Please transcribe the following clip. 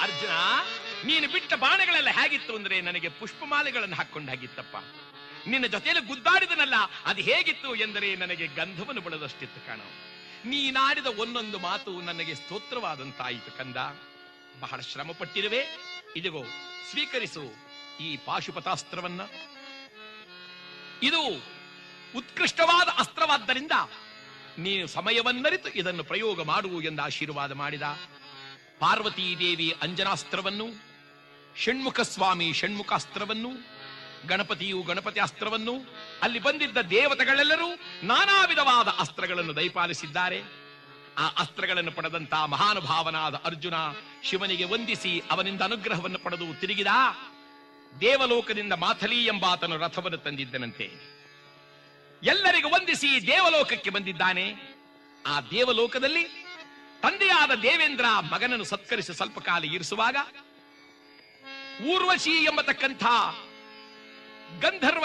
ಅರ್ಜುನ ನೀನು ಬಿಟ್ಟ ಬಾಣಗಳೆಲ್ಲ ಹೇಗಿತ್ತು ಅಂದ್ರೆ ನನಗೆ ಪುಷ್ಪಮಾಲೆಗಳನ್ನು ಹಾಕೊಂಡು ಹಾಗಿತ್ತಪ್ಪ ನಿನ್ನ ಜೊತೆಯಲ್ಲಿ ಗುದ್ದಾಡಿದನಲ್ಲ ಅದು ಹೇಗಿತ್ತು ಎಂದರೆ ನನಗೆ ಗಂಧವನ್ನು ಬಳದಷ್ಟಿತ್ತು ಕಾಣೋ ನೀನಾಡಿದ ಒಂದೊಂದು ಮಾತು ನನಗೆ ಸ್ತೋತ್ರವಾದಂತಾಯಿತು ಕಂದ ಬಹಳ ಶ್ರಮ ಪಟ್ಟಿರುವೆ ಇದಿಗೋ ಸ್ವೀಕರಿಸು ಈ ಪಾಶುಪತಾಸ್ತ್ರವನ್ನ ಇದು ಉತ್ಕೃಷ್ಟವಾದ ಅಸ್ತ್ರವಾದ್ದರಿಂದ ನೀನು ಸಮಯವನ್ನರಿತು ಇದನ್ನು ಪ್ರಯೋಗ ಮಾಡುವು ಎಂದು ಆಶೀರ್ವಾದ ಮಾಡಿದ ಪಾರ್ವತೀ ದೇವಿ ಅಂಜನಾಸ್ತ್ರವನ್ನು ಷಣ್ಮುಖ ಸ್ವಾಮಿ ಷಣ್ಮುಖಾಸ್ತ್ರವನ್ನು ಗಣಪತಿಯು ಗಣಪತಿ ಅಸ್ತ್ರವನ್ನು ಅಲ್ಲಿ ಬಂದಿದ್ದ ದೇವತೆಗಳೆಲ್ಲರೂ ನಾನಾ ವಿಧವಾದ ಅಸ್ತ್ರಗಳನ್ನು ದಯಪಾಲಿಸಿದ್ದಾರೆ ಆ ಅಸ್ತ್ರಗಳನ್ನು ಪಡೆದಂತ ಮಹಾನುಭಾವನಾದ ಅರ್ಜುನ ಶಿವನಿಗೆ ವಂದಿಸಿ ಅವನಿಂದ ಅನುಗ್ರಹವನ್ನು ಪಡೆದು ತಿರುಗಿದ ದೇವಲೋಕದಿಂದ ಮಾಥಲಿ ಎಂಬಾತನು ರಥವನ್ನು ತಂದಿದ್ದನಂತೆ ಎಲ್ಲರಿಗೂ ವಂದಿಸಿ ದೇವಲೋಕಕ್ಕೆ ಬಂದಿದ್ದಾನೆ ಆ ದೇವಲೋಕದಲ್ಲಿ ತಂದೆಯಾದ ದೇವೇಂದ್ರ ಮಗನನ್ನು ಸತ್ಕರಿಸಿ ಸ್ವಲ್ಪ ಕಾಲ ಇರಿಸುವಾಗ ಊರ್ವಶಿ ಎಂಬತಕ್ಕಂಥ ಗಂಧರ್ವ